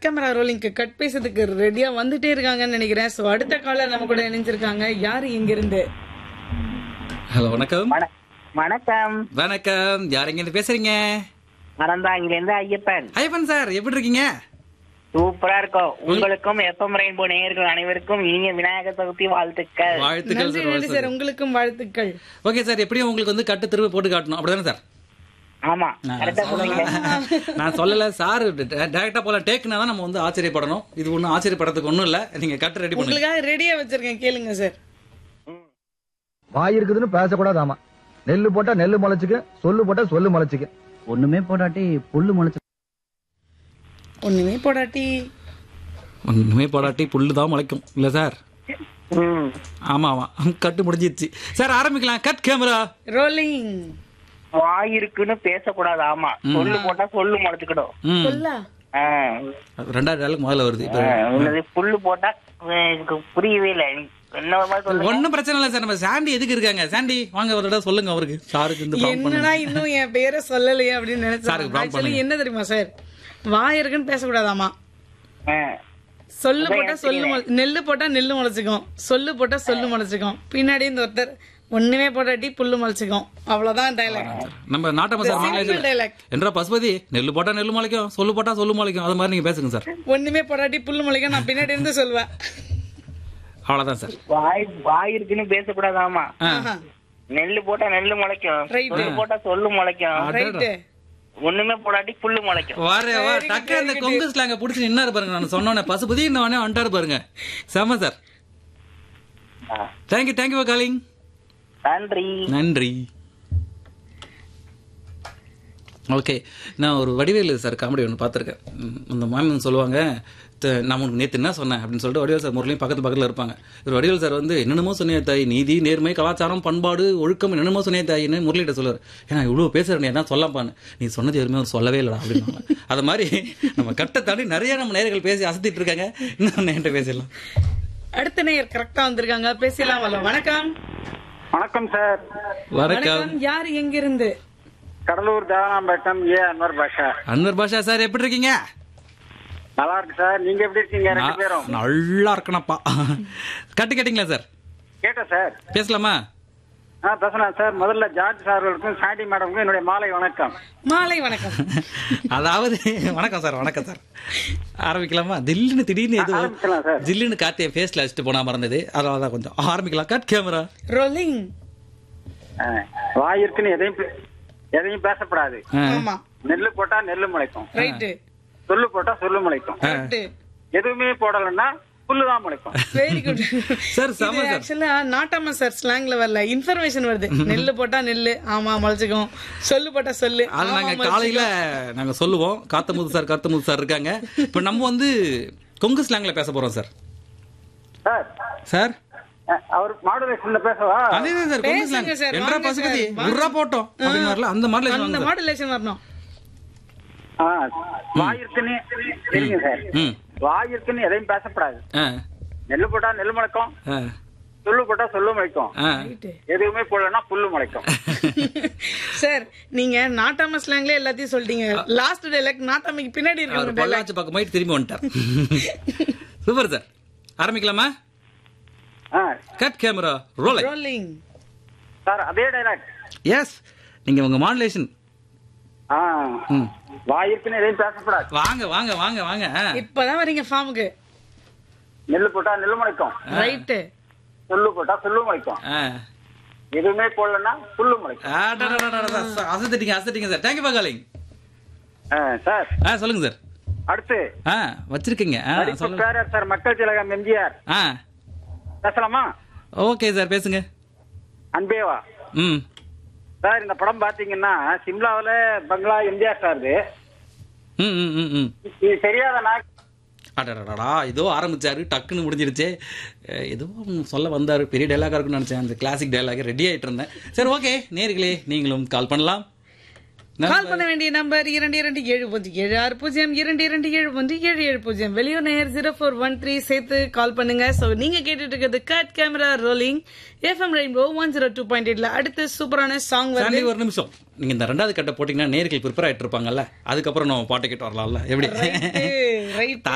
Camera ரோலிங்க்கு cut பேசுறதுக்கு ரெடியா வந்துட்டே இருக்காங்கன்னு நினைக்கிறேன் சோ அடுத்த காலர் நம்ம கூட இணைஞ்சிருக்காங்க யாரு இங்க இருந்து ஹலோ வணக்கம் வண- வணக்கம் வணக்கம் யார் எங்க இருந்து பேசுறீங்க அறந்தாங்கிலிருந்து ஐயப்பன் ஐயப்பன் சார் எப்படி இருக்கீங்க சூப்பரா இருக்கும் உங்களுக்கும் எஃப்எம் ரெயின்போ நேயர்கள் அனைவருக்கும் இனிய விநாயகர் சதுர்த்தி வாழ்த்துக்கள் வாழ்த்துக்கள் நன்றி சார் நன்றி சார் உங்களுக்கும் வாழ்த்துக்கள் ஓகே சார் எப்படியும் உங்களுக்கு வந்து கட்டு திரும்ப போட்டு காட்டணும் அப்படிதானே சார் ஆமா நான் கரெக்டா சொன்னீங்க நான் சொல்லல சார் டைரக்டா போல டேக்குனா தான் நம்ம வந்து ஆச்சரியப்படணும் இது ஒண்ணும் ஆச்சரியப்படுறதுக்கு ஒண்ணும் இல்ல நீங்க கட்டு ரெடி பண்ணுங்க உங்களுக்காக ரெடியா வச்சிருக்கேன் கேளுங்க சார் வாய் இருக்குதுன்னு பேசக்கூடாது ஆமா நெல்லு போட்டா நெல்லு முளைச்சுக்கு சொல்லு போட்டா சொல்லு முளைச்சுக்கு ஒண்ணுமே போடாட்டி புல்லு முளைச்சு ஒண்ணுமே போடாட்டி ஒண்ணுமே போடாட்டி புல்லு தான் முளைக்கும் இல்ல சார் ம். ஆமா ஆமா கட்டு முடிஞ்சிருச்சு சார் ஆரம்பிக்கலாம் கட் கேமரா ரோலிங் வாய் இருக்குன்னு பேசக்கூடாது ஆமா சொல்லு போட்டா சொல்லு முளைச்சுக்கிடும் ம் சொல்லா ஆ. ரெண்டாவது நாளுக்கு முதல்ல வருது இப்ப ஆ, உன்னது புல்லு போட்டா அஹ், எனக்கு புரியவே இல்லை நீ என்ன ஒரு மாதிரி சொல்லுங்க ஒண்ணும் பிரச்சனை இல்ல சார் நம்ம சாண்டி எதுக்கு இருக்காங்க சாண்டி வாங்க ஒரு தடவை சொல்லுங்க அவருக்கு சாருக்கு இந்த ப்ராப்ளம் என்னடா பண்ணுங்க இன்னும் என் பேரை சொல்லலையே அப்படின்னு சாருக்கு நினைச்சேன் prompt ஆக்சுவலி பண்ணுங்க. என்ன தெரியுமா சார் வாய் இருக்குன்னு பேசக்கூடாதாமா ஆ. சொல்லு அதான் போட்டா எனக்கு சொல்லு முளை- நெல்லு போட்டா நெல்லு முளைச்சுக்கும் சொல்லு போட்டா சொல்லு முளைச்சுக்கும் பின்னாடி இந்த ஒருத்தர் ஒண்ணுமே போட்டாட்டி புல்லு முளைச்சுக்கும் அவ்வளவுதான் டைலாக் நம்ம Nattamai sir simple Mangaleswarar. dialogue. என்றா பசுபதி நெல்லு போட்டா நெல்லு முளைக்கும் சொல்லு போட்டா சொல்லு முளைக்கும் அது மாதிரி நீங்க பேசுங்க சார் ஒண்ணுமே போட்டாட்டி புல்லு முளைக்கும் நான் பின்னாடி இருந்து சொல்லுவேன் அவ்வளவுதான் சார் வாய் வாய் இருக்குன்னு பேசக்கூடாது ஆமா ஆ. நெல்லு போட்டா நெல்லு முளைக்கும் Right. சொல்லு போட்டா சொல்லு முளைக்கும் ரைட்டு ஒண்ணுமே போடாட்டி புல்லு முளைக்கும் வாரே வா Very good, டக்கு அந்த very கொங்கு ஸ்லாங்க புடிச்சு நின்னாரு பாருங்க நான் சொன்னோன்னே பசுபதி இன்னொன்னே வந்துட்டாரு பாருங்க செம சார் ஆ. தேங்க்யூ தேங்க்யூ ஃபார் காலிங் நன்றி நன்றி ஓகே நான் ஒரு வடிவேலு சார் காமெடி ஒன்று பார்த்துருக்கேன் ம், அந்த மேம் சொல்லுவாங்க "த- நான் உனக்கு நேற்று என்ன சொன்னேன் அப்படின்னு சொல்லிட்டு வடிவேல் சார் முரளியும் பக்கத்து பக்கத்தில் இருப்பாங்க இவர் வடிவேல் சார் வந்து என்னென்னமோ சொன்னே தாய் நீதி நேர்மை கலாச்சாரம் பண்பாடு ஒழுக்கம் என்னென்னமோ சொன்னே தாயின்னு முரளிகிட்ட சொல்லுவார் ஏன்னா இவ்வளோ பேசுகிறேன் நீ என்ன சொல்லப்பான்னு நீ சொன்னது எதுவுமே அவர் சொல்லவே இல்லைடா அப்படின்னு அது மாதிரி நம்ம கட்டை தாண்டி நிறைய நம்ம நேயர்கள் பேசி அசத்திட்டு இருக்காங்க இன்னும் என்கிட்ட பேசிடலாம் அடுத்த நேயர் கரெக்டா வந்திருக்காங்க பேசலாம் வல்ல வணக்கம் வணக்கம் சார் வணக்கம் வணக்கம் யார் எங்க இருந்து கடலூர் தேவனாம்பேட்டம் ஏ அன்வர் பாஷா அன்வர் பாஷா சார் எப்படி இருக்கீங்க நல்லா இருக்கு சார் நீங்க எப்படி இருக்கீங்க ரெண்டு பேரும் நான் நல்லா இருக்கணப்பா கட்டு கேட்டிங்களா சார் கேட்டேன் சார் பேசலாமா ஆ பேசலாம் சார் முதல்ல ஜார்ஜ் சார்களுக்கும் சாண்டி மேடமுக்கும் என்னுடைய மாலை வணக்கம் மாலை வணக்கம் அதாவது வணக்கம் சார் வணக்கம் சார் ஆரம்பிக்கலாமா தில்லுன்னு திடீர்னு எது ஆரம்பிக்கலாம் சார். ஜில்லுன்னு காத்திய ஃபேஸ்ல வச்சுட்டு போனா மறந்தது அதனால தான் கொஞ்சம் ஆரம்பிக்கலாம் கட் கேமரா ரோலிங் ஆ, வாய் இருக்குன்னு எதையும் பே- எதையும் பேசப்படாது ஆமா நெல்லு போட்டா நெல்லு முளைக்கும் ரைட்டு சொல்லு போட்டா சொல்லு முளைக்கும் கரெக்ட் எதுவுமே போடலைன்னா புல்லு தான் முளைக்கும் வெரி குட் சார், செம சார். ஆக்சுவலா நாட்டாம சார் ஸ்லாங்ல வரல இன்ஃபர்மேஷன் வருது நெல்லு போட்டா நெல்லு ஆமா முளைச்சுக்கும் சொல்லு போட்டா சொல்லு அது ஆமா, நாங்க முளைச்சுக்கும். காலையில நாங்க சொல்லுவோம் காத்தமுது சார் காத்தமுது சார் இருக்காங்க இப்ப நம்ம வந்து கொங்கு ஸ்லாங்ல பேச போறோம் சார் சார் சார் ஆ, அவர் மாடுலேஷன்ல பேசவா அதே தான் சார் கொங்கு ஸ்லாங் பேசுங்க சார், என்றா வாங்க பசுபதி சார், வாங்க. உர்ரா போட்டோம் அப்படின்னு வரல அந்த மாதிரி அந்த வாங்க சார். மாடுலேஷன் வரணும் ஆ, வாய் இருக்குன்னு சரிங்க சார் ம் வாய் இருக்குன்னு எதையும் பேசப்படாது ஆ நெல்லு போட்டா நெல்லு முளைக்கும் ஆ சொல்லு போட்டா சொல்லு முளைக்கும் ஆ ரைட்டு எதுவுமே போடலன்னா புல்லு முளைக்கும் சார் நீங்க நாட்டாம ஸ்லாங்ல எல்லாத்தையும் சொல்லிட்டீங்க லாஸ்ட் டைலாக் நாட்டாமைக்கு பின்னாடி அவர் இருக்க பொள்ளாச்சி பக்கம் போயிட்டு திரும்பி வந்துட்டார் சூப்பர் சார் ஆரம்பிக்கலாமா ஆ, கட் கேமரா ரோலை ரோலிங் சார் அதே டைலாக் எஸ் நீங்க உங்க மாடுலேஷன் ஆ ம் வாய் இருக்குன்னு எதையும் பேசப்படாது வாங்க வாங்க வாங்க வாங்க ஆ. இப்பதான் வரீங்க ஃபார்முக்கு நெல்லு போட்டா நெல்லு முளைக்கும் ரைட்டு சொல்லு போட்டா சொல்லு முளைக்கும் ஆ. எதுவுமே போடலன்னா புல்லு முளைக்கும் ஆ, டா, டா, டா, டா, டா, சார், அசத்திட்டீங்க அசத்திட்டீங்க சார் தேங்க்யூ ஃபார் காலிங் ஆ, சார் ஆ சொல்லுங்க சார் அடுத்து ஆ வச்சிருக்கீங்க ஆ நடிப்பு சொல்லுங்க பேரர் சார் மக்கள் திலகம் எம்ஜிஆர் ஆ பேசலாமா ஓகே சார் பேசுங்க அன்பேவா ம் சார் இந்த படம் பாத்தீங்கன்னா சிம்லாவுல பங்களா எம்ஜிஆர் சார்து ம் ம் ம் ம் இது தெரியாத நான் அடடடா ஏதோ ஆரம்பிச்சாரு டக்குன்னு முடிஞ்சிருச்சு அஹ், ஏதோ ஒண்ணு சொல்ல வந்தாரு பெரிய டைலாகா இருக்குன்னு நினைச்சேன் அந்த கிளாசிக் டைலாக் ரெடி ஆயிட்டு இருந்தேன் சரி ஓகே நேர்களே நீங்களும் கால் பண்ணலாம் கால் பண்ண வேண்டிய நம்பர் இரண்டு இரண்டு ஏழு பூஜ்ஜியம் ஏழு ஆறு பூஜ்ஜியம் இரண்டு இரண்டு ஏழு ஒன்று ஏழு ஏழு பூஜ்ஜியம் வெளியூர் நேயர் ஜீரோ ஃபோர் ஒன் த்ரீ சேர்த்து கால் பண்ணுங்க சோ நீங்க கேட்டுட்டு இருக்கிறது cut camera rolling FM rainbow one zero two point எயிட்ல அடுத்து சூப்பரான சாங் வருது சாண்டி ஒரு நிமிஷம் நீங்க இந்த ரெண்டாவது கட்ட போட்டீங்கன்னா நேர்கள் ப்ரிப்பேர் ஆயிட்டு இருப்பாங்கல்ல அதுக்கப்புறம் நம்ம பாட்டு கேட்டு வரலாம்ல எப்படி ரைட்